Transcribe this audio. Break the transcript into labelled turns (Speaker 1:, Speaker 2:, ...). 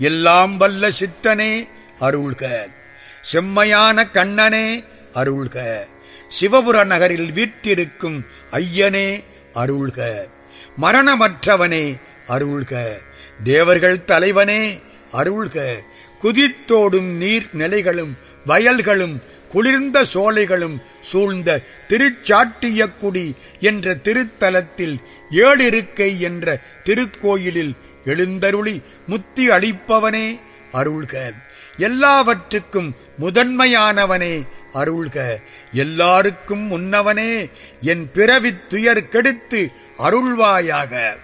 Speaker 1: எல்லாம் வல்ல சித்தனே அருள்க செம்மையான கண்ணனே அருள்க சிவபுர நகரில் வீற்றிருக்கும் ஐயனே அருள்க மரணமற்றவனே அருள்க தேவர்கள் தலைவனே அருள்க குதித்தோடும் நீர் நிலைகளும் வயல்களும் குளிர்ந்த சோலைகளும் சூழ்ந்த திருச்சாட்டியக்குடி என்ற திருத்தலத்தில் ஏழிருக்கை என்ற திருக்கோயிலில் எழுந்தருளி முத்தி அளிப்பவனே அருள்க எல்லாவற்றுக்கும் முதன்மையானவனே அருள்க எல்லாருக்கும் முன்னவனே என் பிறவித் துயர் கெடுத்து அருள்வாயாக